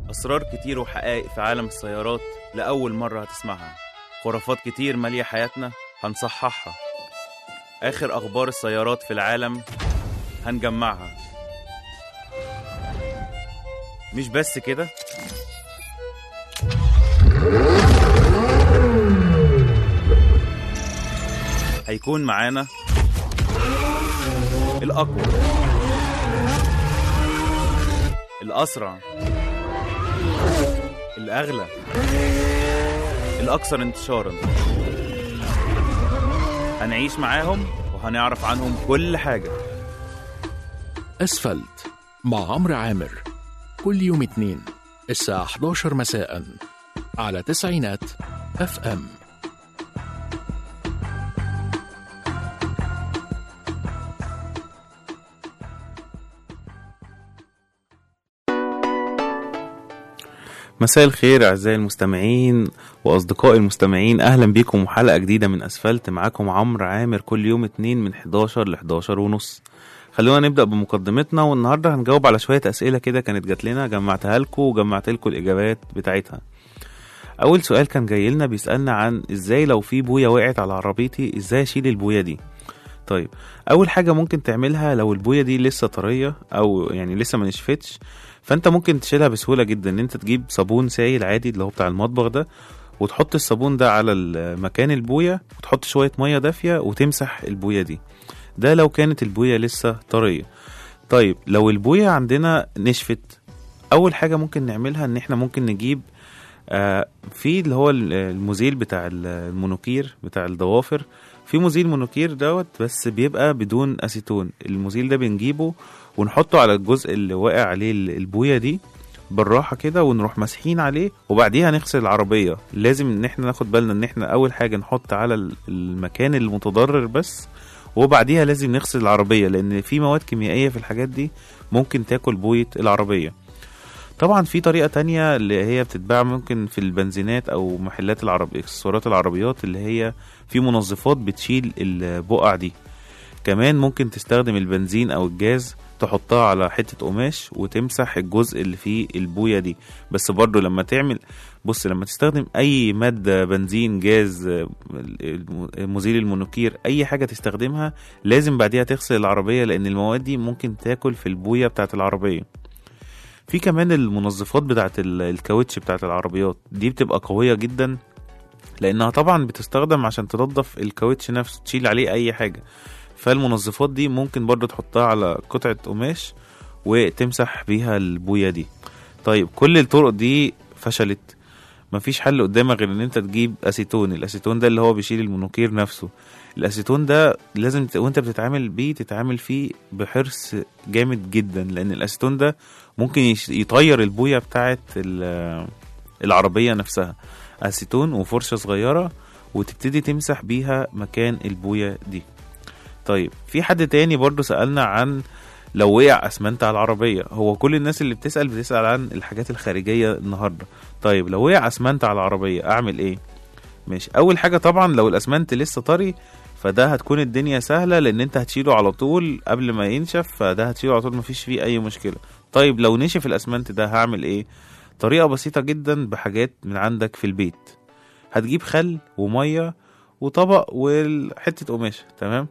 أسرار كتير وحقائق في عالم السيارات لأول مرة هتسمعها خرافات كتير مالية حياتنا هنصححها آخر أخبار السيارات في العالم هنجمعها مش بس كده هيكون معانا الأقوى الأسرع الأغلى الأكثر انتشارا هنعيش معاهم وهنعرف عنهم كل حاجة أسفلت مع عمرو عامر كل يوم اثنين الساعة 11 مساء على تسعينات اف ام مساء الخير أعزائي المستمعين وأصدقائي المستمعين أهلا بيكم وحلقة جديدة من أسفلت معاكم عمرو عامر كل يوم اتنين من 11 ل 11 ونص خلونا نبدأ بمقدمتنا والنهاردة هنجاوب على شوية أسئلة كده كانت جات لنا جمعتها لكم وجمعت لكم الإجابات بتاعتها أول سؤال كان جاي لنا بيسألنا عن إزاي لو في بوية وقعت على عربيتي إزاي أشيل البوية دي طيب أول حاجة ممكن تعملها لو البوية دي لسه طرية أو يعني لسه ما نشفتش فانت ممكن تشيلها بسهوله جدا ان انت تجيب صابون سائل عادي اللي هو بتاع المطبخ ده وتحط الصابون ده على ال- مكان البويه وتحط شويه ميه دافيه وتمسح البويه دي ده لو كانت البويه لسه طريه طيب لو البويه عندنا نشفت اول حاجه ممكن نعملها ان احنا ممكن نجيب آه في اللي هو ال- المزيل بتاع ال- المونوكير بتاع الضوافر في مزيل مونوكير دوت بس بيبقى بدون اسيتون المزيل ده بنجيبه ونحطه على الجزء اللي واقع عليه ال- البويه دي بالراحه كده ونروح ماسحين عليه وبعديها نغسل العربيه لازم ان احنا ناخد بالنا ان احنا اول حاجه نحط على ال- المكان المتضرر بس وبعديها لازم نغسل العربيه لان في مواد كيميائيه في الحاجات دي ممكن تاكل بويه العربيه طبعا في طريقه تانية اللي هي بتتباع ممكن في البنزينات او محلات العربية اكسسوارات العربيات اللي هي في منظفات بتشيل البقع دي كمان ممكن تستخدم البنزين او الجاز تحطها على حتة قماش وتمسح الجزء اللي فيه البوية دي بس برضو لما تعمل بص لما تستخدم اي مادة بنزين جاز آه، الم- مزيل المونوكير اي حاجة تستخدمها لازم بعديها تغسل العربية لان المواد دي ممكن تاكل في البوية بتاعت العربية في كمان المنظفات بتاعت ال- الكاوتش بتاعت العربيات دي بتبقى قوية جدا لانها طبعا بتستخدم عشان تنظف الكاوتش نفسه تشيل عليه اي حاجة فالمنظفات دي ممكن برضو تحطها على قطعة قماش وتمسح بيها البوية دي طيب كل الطرق دي فشلت مفيش حل قدامك غير ان انت تجيب اسيتون الاسيتون ده اللي هو بيشيل المونوكير نفسه الاسيتون ده لازم ت... وانت بتتعامل بيه تتعامل فيه بحرص جامد جدا لان الاسيتون ده ممكن يش... يطير البويه بتاعت ال... العربيه نفسها اسيتون وفرشه صغيره وتبتدي تمسح بيها مكان البويه دي طيب في حد تاني برضو سألنا عن لو وقع اسمنت على العربية هو كل الناس اللي بتسأل بتسأل عن الحاجات الخارجية النهاردة طيب لو وقع اسمنت على العربية اعمل ايه ماشي اول حاجة طبعا لو الاسمنت لسه طري فده هتكون الدنيا سهلة لان انت هتشيله على طول قبل ما ينشف فده هتشيله على طول مفيش فيه اي مشكلة طيب لو نشف الاسمنت ده هعمل ايه طريقة بسيطة جدا بحاجات من عندك في البيت هتجيب خل ومية وطبق وحتة قماشة تمام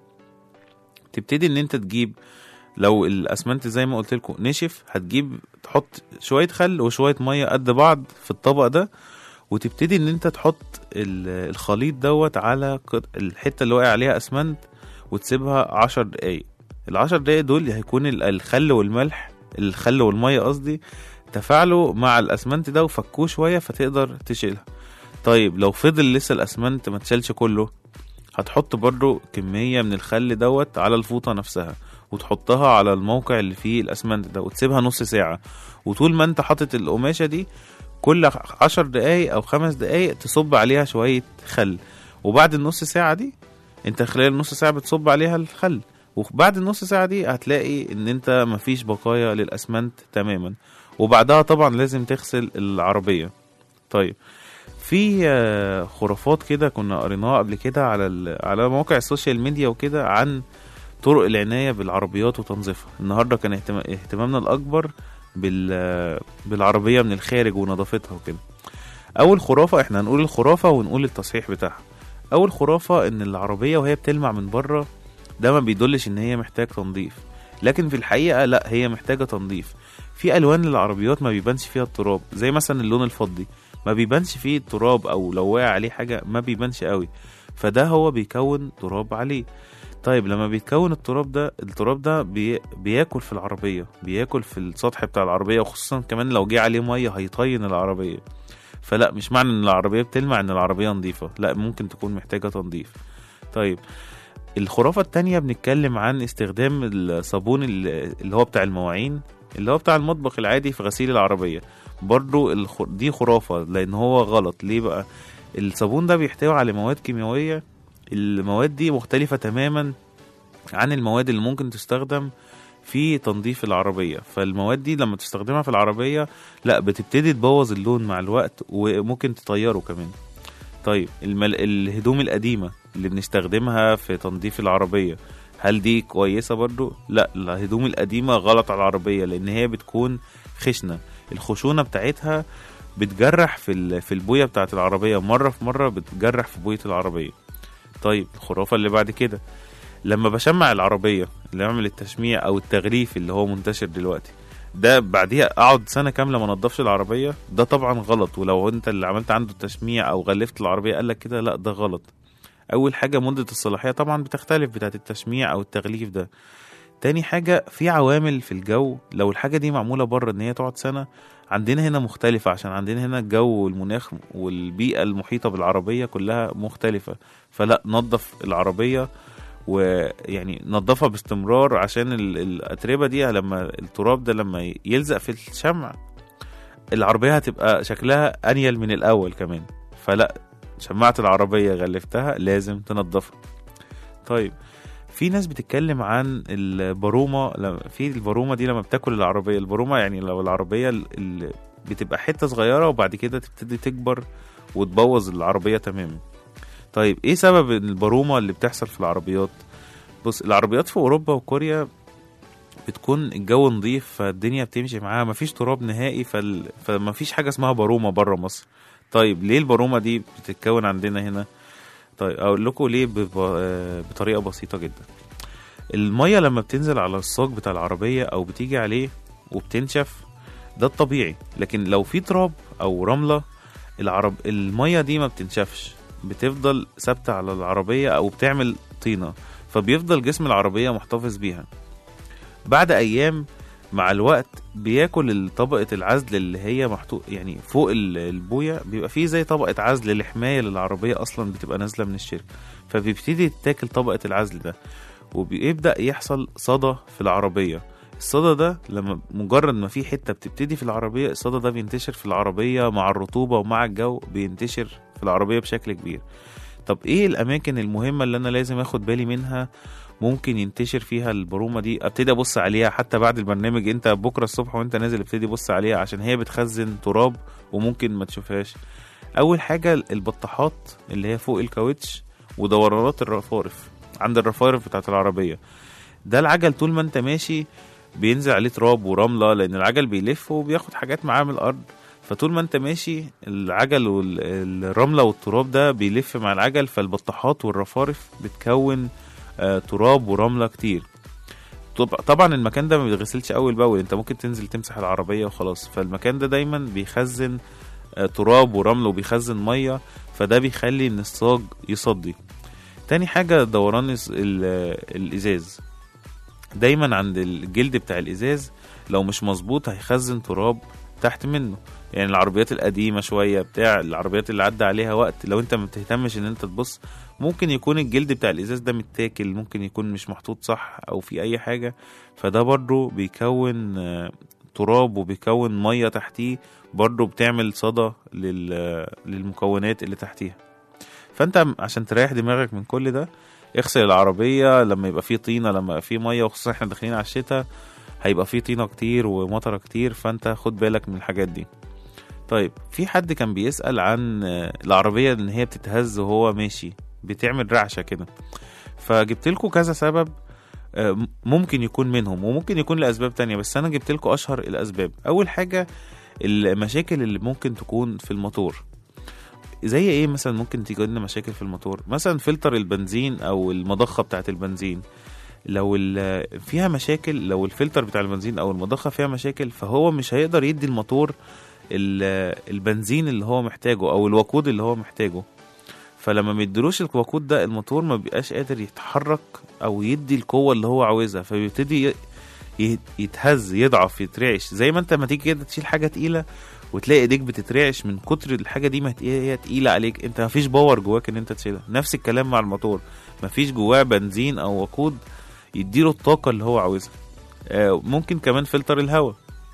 تبتدي ان انت تجيب لو الاسمنت زي ما قلت لكم نشف هتجيب تحط شويه خل وشويه ميه قد بعض في الطبق ده وتبتدي ان انت تحط ال- الخليط دوت على قط- الحته اللي واقع عليها اسمنت وتسيبها عشر دقايق العشر دقايق دول هيكون ال- الخل والملح الخل والميه قصدي تفاعلوا مع الاسمنت ده وفكوه شويه فتقدر تشيلها طيب لو فضل لسه الاسمنت ما تشالش كله هتحط برضو كمية من الخل دوت على الفوطة نفسها وتحطها على الموقع اللي فيه الأسمنت ده وتسيبها نص ساعة وطول ما انت حاطط القماشة دي كل عشر دقايق أو خمس دقايق تصب عليها شوية خل وبعد النص ساعة دي انت خلال النص ساعة بتصب عليها الخل وبعد النص ساعة دي هتلاقي ان انت مفيش بقايا للأسمنت تماما وبعدها طبعا لازم تغسل العربية طيب في آه، خرافات كده كنا قريناها قبل كده على ال- على مواقع السوشيال ميديا وكده عن طرق العناية بالعربيات وتنظيفها النهاردة كان اهتما- اهتمامنا الأكبر بال بالعربيه من الخارج ونظافتها وكده اول خرافه احنا هنقول الخرافه ونقول التصحيح بتاعها اول خرافه ان العربيه وهي بتلمع من بره ده ما بيدلش ان هي محتاج تنظيف لكن في الحقيقه لا هي محتاجه تنظيف في الوان للعربيات ما بيبانش فيها التراب زي مثلا اللون الفضي ما بيبانش فيه التراب او لو وقع عليه حاجه ما بيبانش قوي فده هو بيكون تراب عليه طيب لما بيتكون التراب ده التراب ده بي... بياكل في العربيه بياكل في السطح بتاع العربيه وخصوصا كمان لو جه عليه ميه هيطين العربيه فلا مش معنى ان العربيه بتلمع ان العربيه نظيفه لا ممكن تكون محتاجه تنظيف طيب الخرافه التانية بنتكلم عن استخدام الصابون ال- اللي هو بتاع المواعين اللي هو بتاع المطبخ العادي في غسيل العربيه برضو الخ... دي خرافه لان هو غلط ليه بقى الصابون ده بيحتوي على مواد كيميائيه المواد دي مختلفه تماما عن المواد اللي ممكن تستخدم في تنظيف العربية فالمواد دي لما تستخدمها في العربية لا بتبتدي تبوظ اللون مع الوقت وممكن تطيره كمان طيب المل... الهدوم القديمة اللي بنستخدمها في تنظيف العربية هل دي كويسة برضو؟ لا الهدوم القديمة غلط على العربية لأن هي بتكون خشنة الخشونة بتاعتها بتجرح في ال... في البوية بتاعت العربية مرة في مرة بتجرح في بوية العربية طيب الخرافة اللي بعد كده لما بشمع العربية اللي بعمل التشميع أو التغليف اللي هو منتشر دلوقتي ده بعديها اقعد سنه كامله ما انضفش العربيه ده طبعا غلط ولو انت اللي عملت عنده تشميع او غلفت العربيه قال لك كده لا ده غلط اول حاجه مده الصلاحيه طبعا بتختلف بتاعه التشميع او التغليف ده تاني حاجه في عوامل في الجو لو الحاجه دي معموله بره ان هي تقعد سنه عندنا هنا مختلفة عشان عندنا هنا الجو والمناخ والبيئة المحيطة بالعربية كلها مختلفة فلا نظف العربية ويعني نظفها باستمرار عشان ال- الأتربة دي لما التراب ده لما يلزق في الشمع العربية هتبقى شكلها أنيل من الأول كمان فلا شمعت العربية غلفتها لازم تنضفها طيب في ناس بتتكلم عن البرومة لما- في البرومة دي لما بتاكل العربية البرومة يعني لو العربية ال- ال- بتبقى حتة صغيرة وبعد كده تبتدي تكبر وتبوظ العربية تماما طيب ايه سبب البرومة اللي بتحصل في العربيات بص العربيات في اوروبا وكوريا بتكون الجو نظيف فالدنيا بتمشي معاها مفيش تراب نهائي فال... فمفيش حاجه اسمها برومه بره مصر طيب ليه البرومه دي بتتكون عندنا هنا طيب اقول لكم ليه بب... آه، بطريقه بسيطه جدا الميه لما بتنزل على الصاج بتاع العربيه او بتيجي عليه وبتنشف ده الطبيعي لكن لو في تراب او رمله العرب الميه دي ما بتنشفش بتفضل ثابته على العربيه او بتعمل طينه فبيفضل جسم العربيه محتفظ بيها بعد ايام مع الوقت بياكل طبقة العزل اللي هي محطوط يعني فوق ال- البوية بيبقى فيه زي طبقة عزل لحماية للعربية أصلا بتبقى نازلة من الشركة فبيبتدي تتاكل طبقة العزل ده وبيبدأ يحصل صدى في العربية الصدى ده لما مجرد ما في حتة بتبتدي في العربية الصدى ده بينتشر في العربية مع الرطوبة ومع الجو بينتشر في العربية بشكل كبير طب ايه الاماكن المهمة اللي انا لازم اخد بالي منها ممكن ينتشر فيها البرومه دي ابتدي ابص عليها حتى بعد البرنامج انت بكره الصبح وانت نازل ابتدي بص عليها عشان هي بتخزن تراب وممكن ما تشوفهاش اول حاجه البطاحات اللي هي فوق الكاوتش ودورانات الرفارف عند الرفارف بتاعت العربيه ده العجل طول ما انت ماشي بينزل عليه تراب ورمله لان العجل بيلف وبياخد حاجات معاه من الارض فطول ما انت ماشي العجل والرمله والتراب ده بيلف مع العجل فالبطاحات والرفارف بتكون آه، تراب ورمله كتير طب- طبعا المكان ده ما بيتغسلش اول باول انت ممكن تنزل تمسح العربيه وخلاص فالمكان ده دايما بيخزن آه، تراب ورمل وبيخزن ميه فده بيخلي ان الصاج يصدي تاني حاجه دوران الز- ال- الازاز دايما عند الجلد بتاع الازاز لو مش مظبوط هيخزن تراب تحت منه يعني العربيات القديمه شويه بتاع العربيات اللي عدى عليها وقت لو انت ما بتهتمش ان انت تبص ممكن يكون الجلد بتاع الازاز ده متاكل ممكن يكون مش محطوط صح او في اي حاجه فده برضو بيكون آه، تراب وبيكون ميه تحتيه برضو بتعمل صدى لل- للمكونات اللي تحتيها فانت عشان تريح دماغك من كل ده اغسل العربيه لما يبقى فيه طينه لما يبقى فيه ميه وخصوصا احنا داخلين على الشتاء هيبقى فيه طينه كتير ومطره كتير فانت خد بالك من الحاجات دي طيب في حد كان بيسأل عن آه، العربية ان هي بتتهز وهو ماشي بتعمل رعشة كده فجبت لكم كذا سبب آه، م- ممكن يكون منهم وممكن يكون لاسباب تانية بس انا جبت لكم اشهر الاسباب اول حاجه المشاكل اللي ممكن تكون في الموتور زي ايه مثلا ممكن تيجي لنا مشاكل في الموتور مثلا فلتر البنزين او المضخه بتاعه البنزين لو ال- فيها مشاكل لو الفلتر بتاع البنزين او المضخه فيها مشاكل فهو مش هيقدر يدي الموتور ال- البنزين اللي هو محتاجه او الوقود اللي هو محتاجه فلما ما يديلوش الوقود ده الموتور ما بيبقاش قادر يتحرك او يدي القوه اللي هو عاوزها فبيبتدي ي- ي- يتهز يضعف يترعش زي ما انت لما تيجي كده تشيل حاجه تقيله وتلاقي ايديك بتترعش من كتر الحاجه دي ما هت- هي تقيله عليك انت مفيش باور جواك ان انت تشيلها نفس الكلام مع الموتور مفيش جواه بنزين او وقود يديله الطاقه اللي هو عاوزها آه، ممكن كمان فلتر الهواء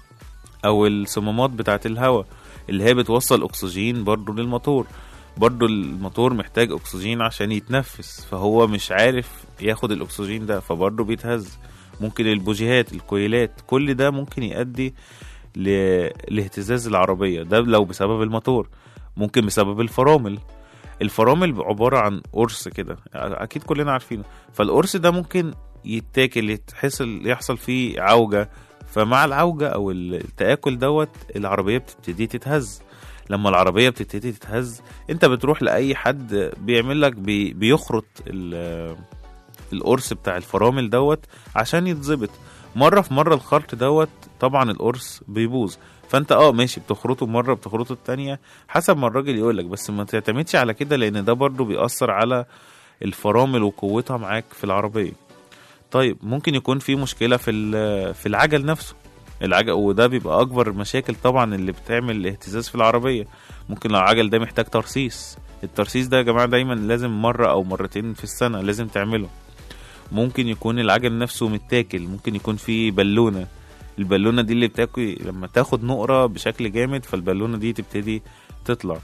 او الصمامات بتاعه الهواء اللي هي بتوصل اكسجين برضو للموتور برضو الموتور محتاج اكسجين عشان يتنفس فهو مش عارف ياخد الاكسجين ده فبرضو بيتهز ممكن البوجيهات الكويلات كل ده ممكن يؤدي ل... لاهتزاز العربية ده لو بسبب الموتور ممكن بسبب الفرامل الفرامل عبارة عن قرص كده أكيد كلنا عارفينه فالقرص ده ممكن يتاكل يتحصل يحصل فيه عوجة فمع العوجة أو التآكل دوت العربية بتبتدي تتهز لما العربية بتبتدي تتهز انت بتروح لأي حد بيعمل لك بي... بيخرط ال... القرص بتاع الفرامل دوت عشان يتظبط مره في مره الخرط دوت طبعا القرص بيبوظ فانت اه ماشي بتخرطه مره بتخرطه التانية حسب ما الراجل يقولك بس ما تعتمدش على كده لان ده برضو بيأثر على الفرامل وقوتها معاك في العربيه طيب ممكن يكون في مشكله في ال- في العجل نفسه العجل وده بيبقى اكبر مشاكل طبعا اللي بتعمل اهتزاز في العربيه ممكن لو العجل ده محتاج ترصيص الترصيص ده يا جماعه دايما لازم مره او مرتين في السنه لازم تعمله ممكن يكون العجل نفسه متاكل ممكن يكون فيه بالونه البالونه دي اللي بتاكل لما تاخد نقره بشكل جامد فالبالونه دي تبتدي تطلع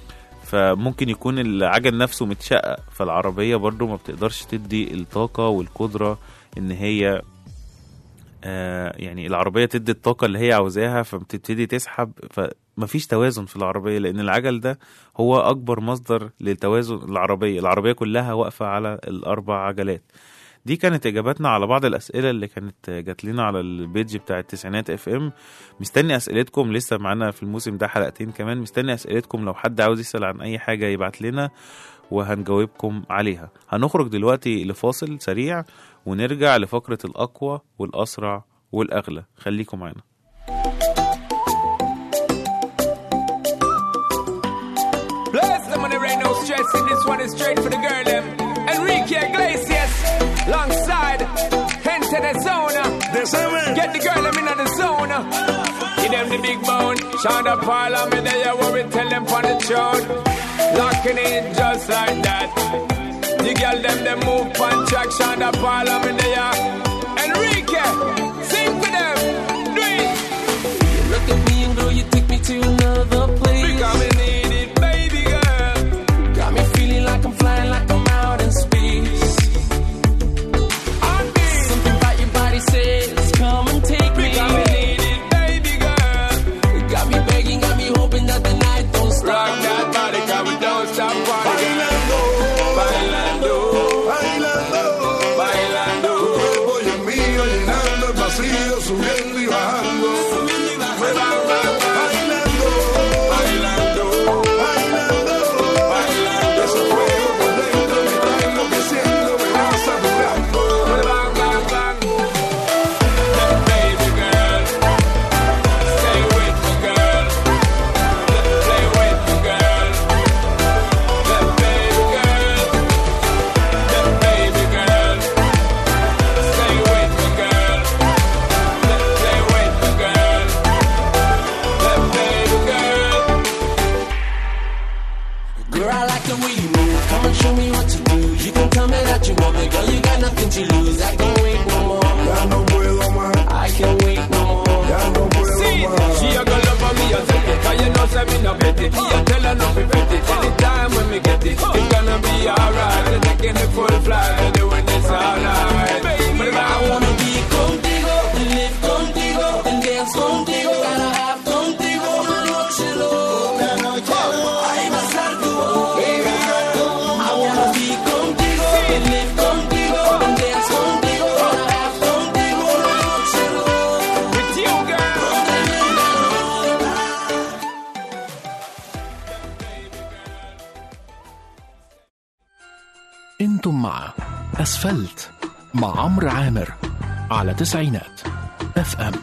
فممكن يكون العجل نفسه متشقق فالعربيه برضو ما بتقدرش تدي الطاقه والقدره ان هي آه يعني العربيه تدي الطاقه اللي هي عاوزاها فبتبتدي تسحب فمفيش توازن في العربيه لان العجل ده هو اكبر مصدر للتوازن العربيه العربيه كلها واقفه على الاربع عجلات دي كانت اجاباتنا على بعض الاسئله اللي كانت جات لنا على البيج بتاع التسعينات اف ام مستني اسئلتكم لسه معانا في الموسم ده حلقتين كمان مستني اسئلتكم لو حد عاوز يسال عن اي حاجه يبعت لنا وهنجاوبكم عليها هنخرج دلوقتي لفاصل سريع ونرجع لفقره الاقوى والاسرع والاغلى خليكم معانا Bless them when there ain't no stressing. This one is straight for the girl, them. Enrique Iglesias, alongside Enter the Zona. Get the girl, them in the zona. Give them the big bone. Shonda Parliament, they are what we tell them on the throne. Locking in just like that. The girl, them, they move on track. Shonda Parliament, they are. Enrique, sing for them. Do it. Look at me and girl, you take me to another place. Because we need it, baby girl. Got me feeling like I'm flying, like I'm out in space. On me. Something about your body says, come and take me. Because we need it, baby girl. Got me begging, got me hoping that the night don't Rock stop. that body, cause we don't stop partying. Bailando, bailando, bailando. tu cuerpo y el mío llenando el vacío, subiendo y انتم مع اسفلت مع عمرو عامر على تسعينات اف ام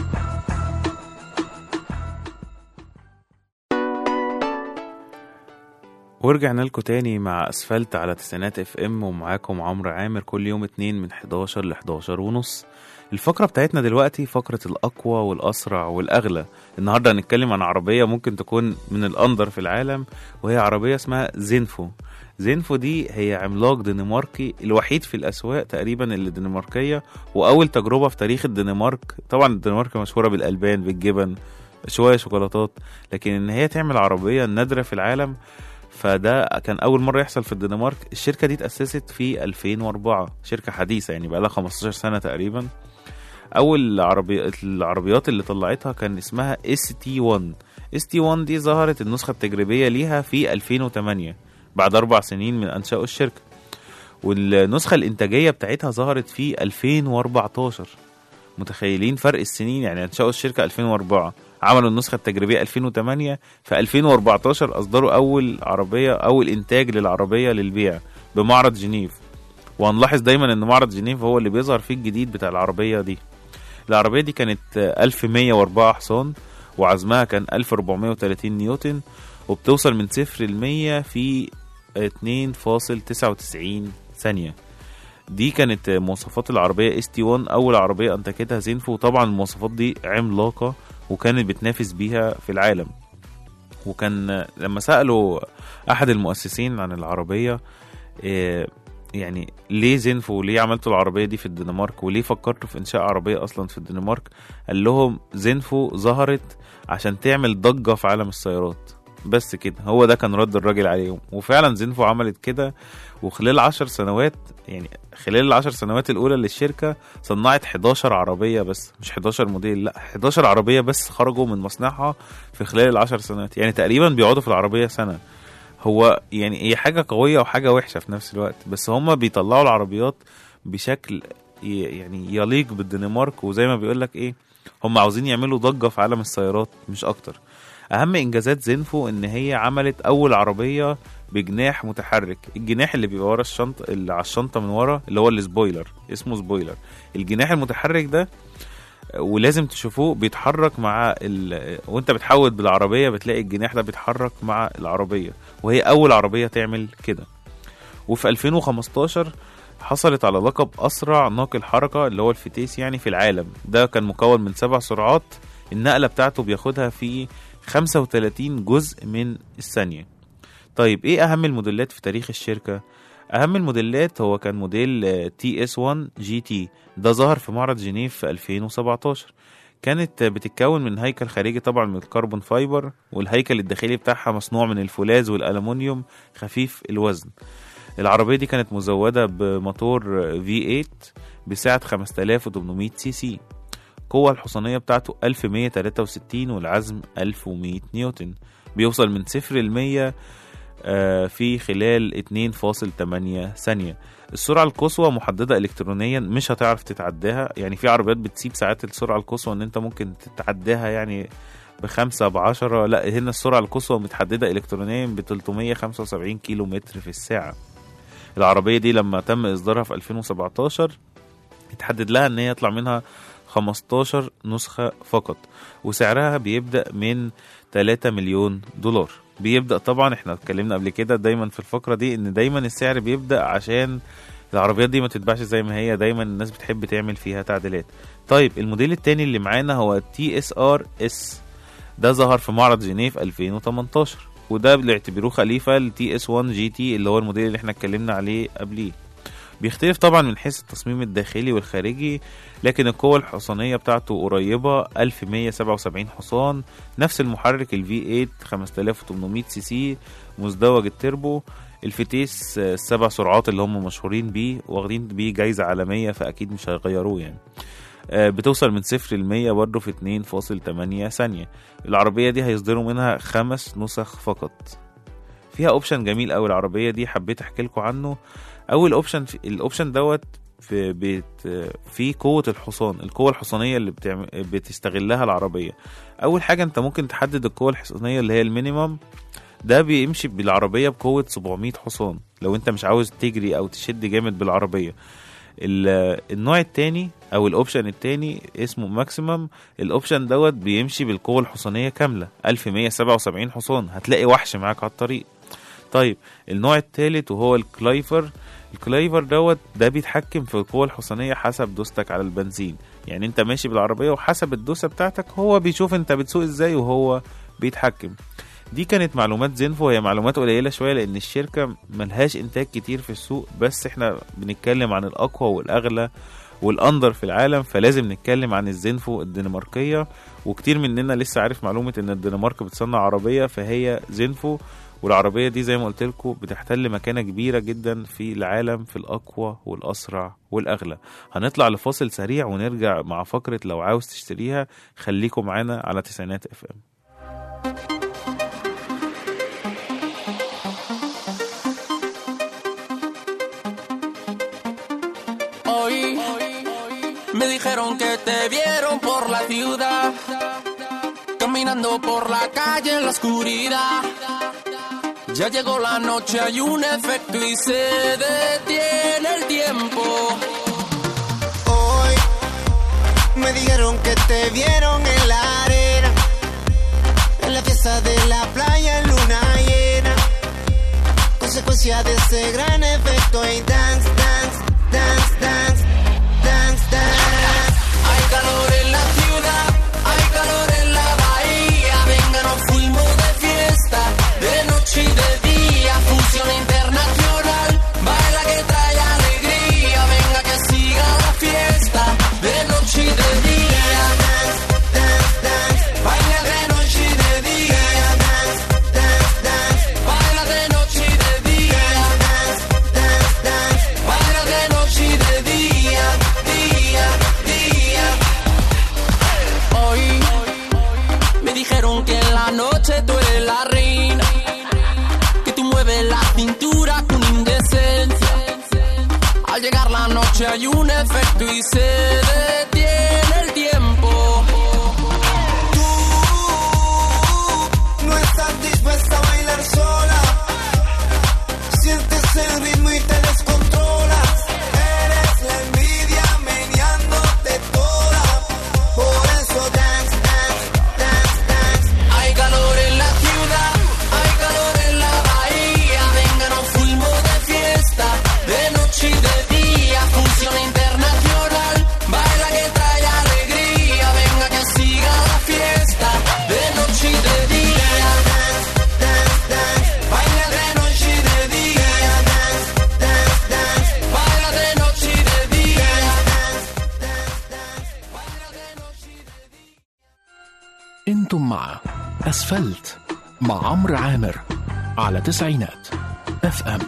ورجعنا لكم تاني مع اسفلت على تسعينات اف ام ومعاكم عمرو عامر كل يوم اتنين من 11 ل 11 ونص الفقرة بتاعتنا دلوقتي فقرة الأقوى والأسرع والأغلى النهاردة هنتكلم عن عربية ممكن تكون من الأندر في العالم وهي عربية اسمها زينفو زينفو دي هي عملاق دنماركي الوحيد في الأسواق تقريبا اللي دنماركية وأول تجربة في تاريخ الدنمارك طبعا الدنمارك مشهورة بالألبان بالجبن شوية شوكولاتات لكن إن هي تعمل عربية نادرة في العالم فده كان اول مره يحصل في الدنمارك الشركه دي اتاسست في 2004 شركه حديثه يعني بقى لها 15 سنه تقريبا اول عربي العربيات اللي طلعتها كان اسمها اس تي 1 اس تي 1 دي ظهرت النسخه التجريبيه ليها في 2008 بعد اربع سنين من انشاء الشركه والنسخه الانتاجيه بتاعتها ظهرت في 2014 متخيلين فرق السنين يعني انشأوا الشركه 2004 عملوا النسخه التجريبيه 2008 في 2014 اصدروا اول عربيه اول انتاج للعربيه للبيع بمعرض جنيف وهنلاحظ دايما ان معرض جنيف هو اللي بيظهر فيه الجديد بتاع العربيه دي العربيه دي كانت 1104 حصان وعزمها كان 1430 نيوتن وبتوصل من صفر ل 100 في 2.99 ثانيه دي كانت مواصفات العربيه اس تي 1 اول عربيه انتجتها زينفو وطبعا المواصفات دي عملاقه وكانت بتنافس بيها في العالم وكان لما سالوا احد المؤسسين عن العربيه إيه يعني ليه زينفو وليه عملتوا العربيه دي في الدنمارك وليه فكرتوا في انشاء عربيه اصلا في الدنمارك قال لهم زينفو ظهرت عشان تعمل ضجه في عالم السيارات بس كده هو ده كان رد الراجل عليهم وفعلا زينفو عملت كده وخلال عشر سنوات يعني خلال العشر سنوات الأولى للشركة صنعت 11 عربية بس مش 11 موديل لا 11 عربية بس خرجوا من مصنعها في خلال العشر سنوات يعني تقريبا بيقعدوا في العربية سنة هو يعني هي حاجة قوية وحاجة وحشة في نفس الوقت بس هما بيطلعوا العربيات بشكل ي- يعني يليق بالدنمارك وزي ما بيقولك ايه هم عاوزين يعملوا ضجة في عالم السيارات مش أكتر أهم إنجازات زينفو إن هي عملت أول عربية بجناح متحرك الجناح اللي بيبقى ورا الشنطة اللي على الشنطة من ورا اللي هو السبويلر اسمه سبويلر الجناح المتحرك ده ولازم تشوفوه بيتحرك مع ال... وانت بتحود بالعربية بتلاقي الجناح ده بيتحرك مع العربية وهي أول عربية تعمل كده وفي 2015 حصلت على لقب أسرع ناقل حركة اللي هو الفتيس يعني في العالم ده كان مكون من سبع سرعات النقلة بتاعته بياخدها في 35 جزء من الثانية طيب ايه اهم الموديلات في تاريخ الشركة اهم الموديلات هو كان موديل تي اس 1 جي تي ده ظهر في معرض جنيف في 2017 كانت بتتكون من هيكل خارجي طبعا من الكربون فايبر والهيكل الداخلي بتاعها مصنوع من الفولاذ والألمنيوم خفيف الوزن العربية دي كانت مزودة بموتور V8 بسعة 5800 سي سي القوة الحصانية بتاعته 1163 والعزم 1100 نيوتن بيوصل من صفر ل 100 آه، في خلال 2.8 ثانية السرعة القصوى محددة إلكترونيا مش هتعرف تتعداها يعني في عربيات بتسيب ساعات السرعة القصوى إن أنت ممكن تتعداها يعني بخمسة بعشرة لا هنا السرعة القصوى متحددة إلكترونيا ب 375 كيلو متر في الساعة العربية دي لما تم إصدارها في 2017 اتحدد لها إن هي يطلع منها 15 نسخة فقط وسعرها بيبدأ من 3 مليون دولار بيبدأ طبعا احنا اتكلمنا قبل كده دايما في الفقرة دي ان دايما السعر بيبدأ عشان العربيات دي ما تتباعش زي ما هي دايما الناس بتحب تعمل فيها تعديلات طيب الموديل التاني اللي معانا هو تي اس ار اس ده ظهر في معرض جنيف 2018 وده بيعتبروه خليفة لتي اس 1 جي تي اللي هو الموديل اللي احنا اتكلمنا عليه قبليه بيختلف طبعا من حيث التصميم الداخلي والخارجي لكن القوة الحصانية بتاعته قريبة 1177 حصان نفس المحرك ال V8 5800 سي سي مزدوج التربو الفتيس آه، السبع سرعات اللي هم مشهورين بيه واخدين بيه جايزة عالمية فأكيد مش هيغيروه يعني آه، بتوصل من صفر ل 100 برضه في 2.8 ثانية العربية دي هيصدروا منها خمس نسخ فقط فيها اوبشن جميل قوي العربية دي حبيت احكي لكم عنه اول اوبشن في الاوبشن دوت في بيت في قوة الحصان القوة الحصانية اللي بتعمل بتستغلها العربية أول حاجة أنت ممكن تحدد القوة الحصانية اللي هي المينيمم ده بيمشي بالعربيه بقوه 700 حصان لو انت مش عاوز تجري او تشد جامد بالعربيه ال- النوع التاني او الاوبشن التاني اسمه ماكسيمم الاوبشن دوت بيمشي بالقوه الحصانيه كامله 1177 حصان هتلاقي وحش معاك على الطريق طيب النوع التالت وهو الكلايفر الكلايفر دوت ده بيتحكم في القوة الحصانية حسب دوستك على البنزين يعني انت ماشي بالعربية وحسب الدوسة بتاعتك هو بيشوف انت بتسوق ازاي وهو بيتحكم دي كانت معلومات زينفو هي معلومات قليلة شوية لأن الشركة ملهاش إنتاج كتير في السوق بس إحنا بنتكلم عن الأقوى والأغلى والأندر في العالم فلازم نتكلم عن الزينفو الدنماركية وكتير مننا لسه عارف معلومة إن الدنمارك بتصنع عربية فهي زينفو والعربية دي زي ما قلت لكم بتحتل مكانة كبيرة جدا في العالم في الأقوى والأسرع والأغلى هنطلع لفاصل سريع ونرجع مع فقرة لو عاوز تشتريها خليكم معانا على تسعينات اف ام Hoy me dijeron que te vieron por la ciudad, caminando por la calle en la oscuridad. Ya llegó la noche, hay un efecto y se detiene el tiempo. Hoy me dijeron que te vieron en la arena, en la fiesta de la playa en luna llena. Consecuencia de ese gran efecto y dance, dance, dance, dance, dance, dance. Hay calor en la ciudad, hay calor en la bahía. Venga, nos fuimos de fiesta, de noche y de día. Fusión internacional, baila que trae alegría. Venga, que siga la fiesta, de noche y de día. Dance, dance, dance, Baila de noche y de día. dance, dance, dance, Baila de noche y de día. dance, dance, dance. Baila de noche y de día, día, día. Hoy me dijeron que en la noche tú eres la reina, que tú mueves la cintura con indecencia. Al llegar la noche hay un efecto y se detiene el tiempo. Tú no estás dispuesta a bailar sola. Sientes el ritmo y te descontrolas. Eres la envidia meneándote toda. Por eso dance, dance, dance, dance. Hay calor en la ciudad, hay calor en la bahía. Venga, nos fuimos de fiesta, de noche y de día. Función internacional, baila que trae alegría. Venga, que siga la fiesta, de noche y de día. Dance, dance, dance. Baila de noche y de día. Dance, dance, dance. Baila de noche y de día. انتم مع اسفلت مع عمرو عامر على تسعينات اف ام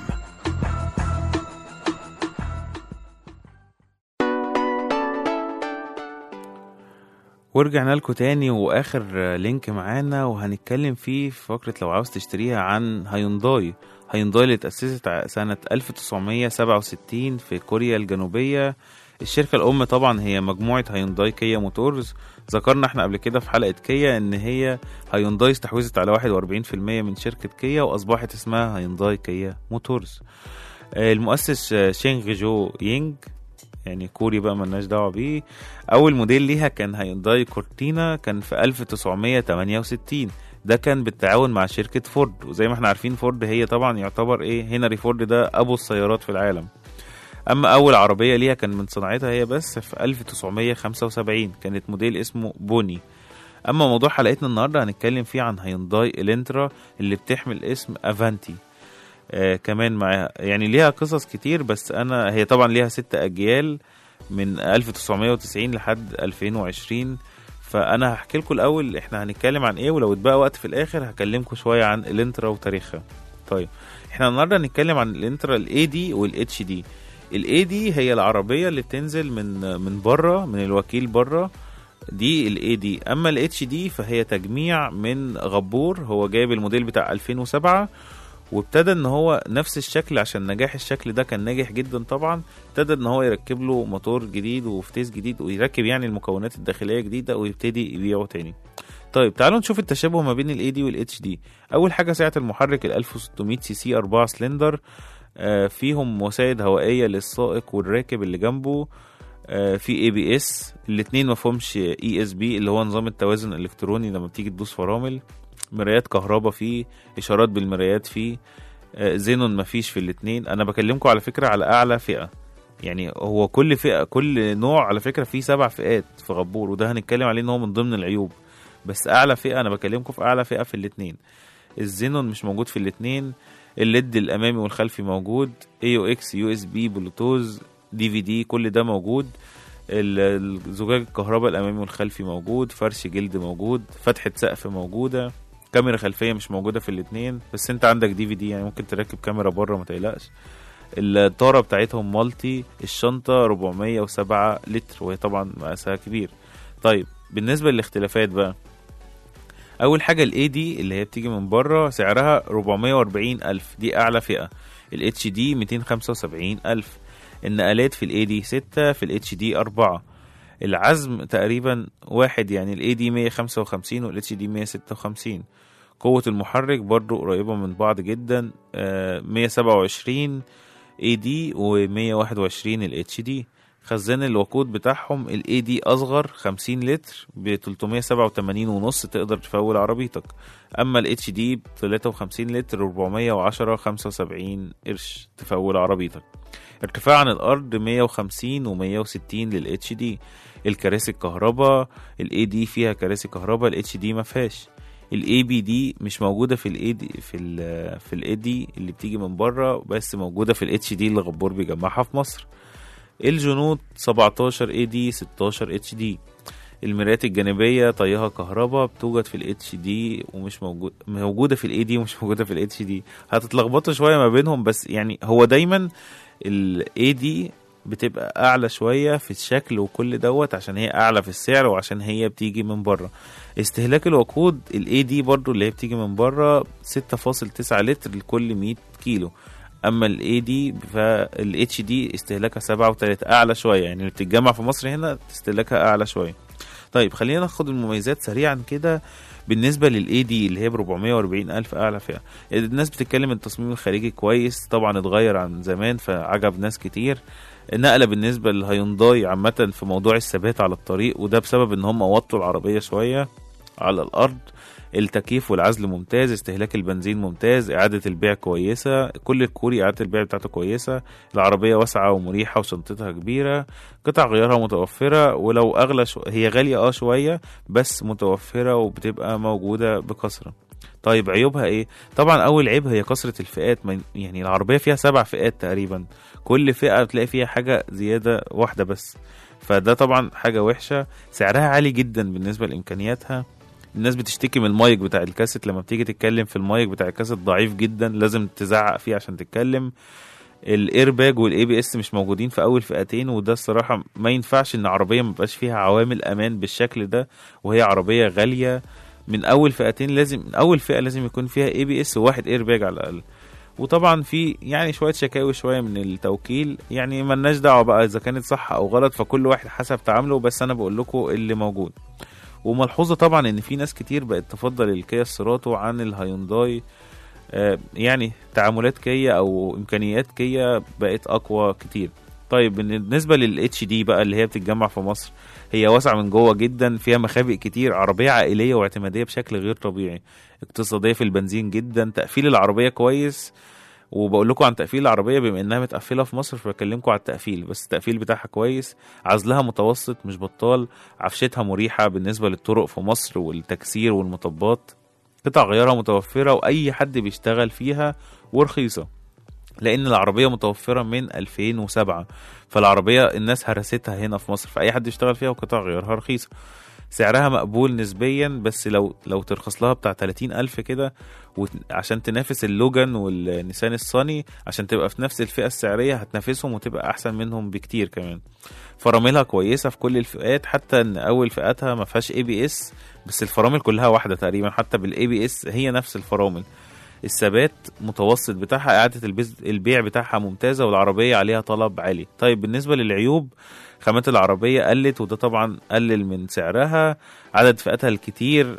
ورجعنا لكم تاني واخر لينك معانا وهنتكلم فيه في فقره لو عاوز تشتريها عن هيونداي هيونداي اللي اتأسست ع- سنة 1967 في كوريا الجنوبية الشركة الأم طبعا هي مجموعة هيونداي كيا موتورز ذكرنا احنا قبل كده في حلقة كيا ان هي هيونداي استحوذت على 41% من شركة كيا واصبحت اسمها هيونداي كيا موتورز آه، المؤسس آه، شينغ جو يينج يعني كوري بقى ملناش دعوه بيه اول موديل ليها كان هيونداي كورتينا كان في 1968 ده كان بالتعاون مع شركة فورد وزي ما احنا عارفين فورد هي طبعا يعتبر ايه هنري فورد ده ابو السيارات في العالم اما اول عربية ليها كان من صناعتها هي بس في 1975 كانت موديل اسمه بوني اما موضوع حلقتنا النهارده هنتكلم فيه عن هيونداي الانترا اللي بتحمل اسم افانتي آه كمان معاها يعني ليها قصص كتير بس انا هي طبعا ليها ست اجيال من 1990 لحد 2020 فانا هحكي لكم الاول احنا هنتكلم عن ايه ولو اتبقى وقت في الاخر هكلمكم شويه عن الانترا وتاريخها طيب احنا النهارده هنتكلم عن الانترا الاي دي والاتش دي الاي دي هي العربيه اللي بتنزل من من بره من الوكيل بره دي الاي دي اما الاتش دي فهي تجميع من غبور هو جايب الموديل بتاع 2007 وابتدى ان هو نفس الشكل عشان نجاح الشكل ده كان ناجح جدا طبعا ابتدى ان هو يركب له موتور جديد وفتيس جديد ويركب يعني المكونات الداخليه جديده ويبتدي يبيعه تاني طيب تعالوا نشوف التشابه ما بين الاي دي والاتش دي اول حاجه سعه المحرك ال 1600 سي سي 4 سلندر آه، فيهم وسائد هوائيه للسائق والراكب اللي جنبه آه، في اي بي اس الاثنين ما فيهمش اي اس بي اللي هو نظام التوازن الالكتروني لما بتيجي تدوس فرامل مرايات كهرباء فيه اشارات بالمرايات فيه آه، زينون ما فيش في الاثنين انا بكلمكم على فكره على اعلى فئه يعني هو كل فئه كل نوع على فكره فيه سبع فئات في غبور وده هنتكلم عليه ان هو من ضمن العيوب بس اعلى فئه انا بكلمكم في اعلى فئه في الاثنين الزينون مش موجود في الاثنين الليد الامامي والخلفي موجود اي او اكس يو اس بي بلوتوز دي في دي كل ده موجود ال- الزجاج الكهرباء الامامي والخلفي موجود فرش جلد موجود فتحه سقف موجوده كاميرا خلفيه مش موجوده في الاثنين بس انت عندك دي في دي يعني ممكن تركب كاميرا بره ما تقلقش الطاره بتاعتهم مالتي الشنطه 407 لتر وهي طبعا مقاسها كبير طيب بالنسبه للاختلافات بقى اول حاجه الاي دي اللي هي بتيجي من بره سعرها 440 الف دي اعلى فئه الاتش دي 275 الف النقلات في الاي دي 6 في الاتش دي 4 العزم تقريبا واحد يعني الاي دي 155 والاتش دي 156 قوة المحرك برضو قريبة من بعض جدا آه، 127 اي دي و121 الاتش دي خزان الوقود بتاعهم الاي دي اصغر 50 لتر ب 387 ونص تقدر تفول عربيتك اما الاتش دي ب 53 لتر 410 75 قرش تفول عربيتك ارتفاع عن الارض 150 و160 للاتش دي الكراسي الكهرباء الاي دي فيها كراسي كهرباء الاتش دي ما فيهاش الاي بي دي مش موجوده في الاي دي في ال في الاي دي اللي بتيجي من بره بس موجوده في الاتش دي اللي غبور بيجمعها في مصر الجنود 17 اي دي 16 اتش دي المرايات الجانبيه طيها كهرباء بتوجد في الاتش دي ومش موجود موجوده في الاي دي ومش موجوده في الاتش دي هتتلخبطوا شويه ما بينهم بس يعني هو دايما الاي دي بتبقى اعلى شويه في الشكل وكل دوت عشان هي اعلى في السعر وعشان هي بتيجي من بره استهلاك الوقود الاي دي برضو اللي هي بتيجي من بره 6.9 لتر لكل 100 كيلو اما الاي دي فالاتش دي استهلاكها 7 و3 اعلى شويه يعني اللي بتتجمع في مصر هنا استهلاكها اعلى شويه طيب خلينا ناخد المميزات سريعا كده بالنسبه للاي دي اللي هي ب 440 الف اعلى فئه الناس بتتكلم التصميم الخارجي كويس طبعا اتغير عن زمان فعجب ناس كتير النقله بالنسبه للهيونداي عامه في موضوع الثبات على الطريق وده بسبب ان هم وطوا العربيه شويه على الارض التكييف والعزل ممتاز استهلاك البنزين ممتاز إعادة البيع كويسة كل الكوري إعادة البيع بتاعته كويسة العربية واسعة ومريحة وشنطتها كبيرة قطع غيارها متوفرة ولو أغلى شو... هي غالية اه شوية بس متوفرة وبتبقى موجودة بكثرة طيب عيوبها ايه طبعا اول عيب هي كثره الفئات ما- يعني العربيه فيها سبع فئات تقريبا كل فئه بتلاقي فيها حاجه زياده واحده بس فده طبعا حاجه وحشه سعرها عالي جدا بالنسبه لامكانياتها الناس بتشتكي من المايك بتاع الكاسيت لما بتيجي تتكلم في المايك بتاع الكاسيت ضعيف جدا لازم تزعق فيه عشان تتكلم الايرباج والاي بي اس مش موجودين في اول فئتين وده الصراحه ما ينفعش ان عربيه ما يبقاش فيها عوامل امان بالشكل ده وهي عربيه غاليه من اول فئتين لازم من اول فئه لازم يكون فيها اي بي اس وواحد ايرباج على الاقل وطبعا في يعني شويه شكاوي شويه من التوكيل يعني ملناش دعوه بقى اذا كانت صح او غلط فكل واحد حسب تعامله بس انا بقول لكم اللي موجود وملحوظه طبعا ان في ناس كتير بقت تفضل الكيا سيراتو عن الهيونداي آه، يعني تعاملات كيا او امكانيات كيا بقت اقوى كتير طيب بالنسبه للاتش دي بقى اللي هي بتتجمع في مصر هي واسعه من جوه جدا فيها مخابئ كتير عربيه عائليه واعتماديه بشكل غير طبيعي اقتصاديه في البنزين جدا تقفيل العربيه كويس وبقول لكم عن تقفيل العربيه بما انها متقفله في مصر فبكلمكم على التقفيل بس التقفيل بتاعها كويس عزلها متوسط مش بطال عفشتها مريحه بالنسبه للطرق في مصر والتكسير والمطبات قطع غيارها متوفره واي حد بيشتغل فيها ورخيصه لان العربيه متوفره من 2007 فالعربيه الناس هرستها هنا في مصر فاي حد يشتغل فيها وقطع غيارها رخيصه سعرها مقبول نسبيا بس لو لو ترخص لها بتاع 30 ألف كده وت- عشان تنافس اللوجان والنيسان الصاني عشان تبقى في نفس الفئة السعرية هتنافسهم وتبقى أحسن منهم بكتير كمان فراملها كويسة في كل الفئات حتى إن أول فئاتها ما فيهاش اي بي اس بس الفرامل كلها واحدة تقريبا حتى بالاي بي اس هي نفس الفرامل الثبات متوسط بتاعها إعادة البيز- البيع بتاعها ممتازة والعربية عليها طلب عالي طيب بالنسبة للعيوب خامات العربية قلت وده طبعا قلل من سعرها عدد فئاتها الكتير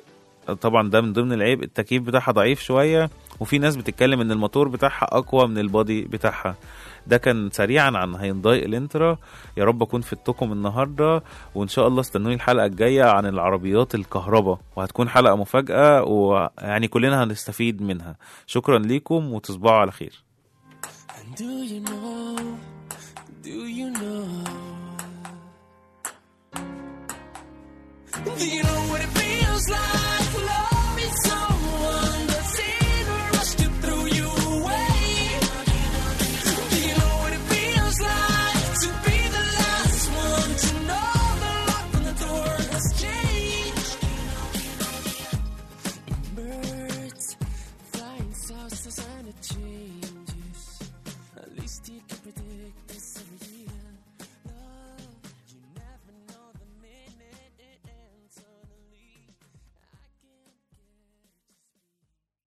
طبعا ده من ضمن العيب التكييف بتاعها ضعيف شويه وفي ناس بتتكلم ان الموتور بتاعها اقوى من البادي بتاعها ده كان سريعا عن هينداي الانترا يا رب اكون فدتكم النهارده وان شاء الله استنوني الحلقه الجايه عن العربيات الكهرباء وهتكون حلقه مفاجاه ويعني كلنا هنستفيد منها شكرا ليكم وتصبحوا على خير And do you know, do you know, do you know what it feels like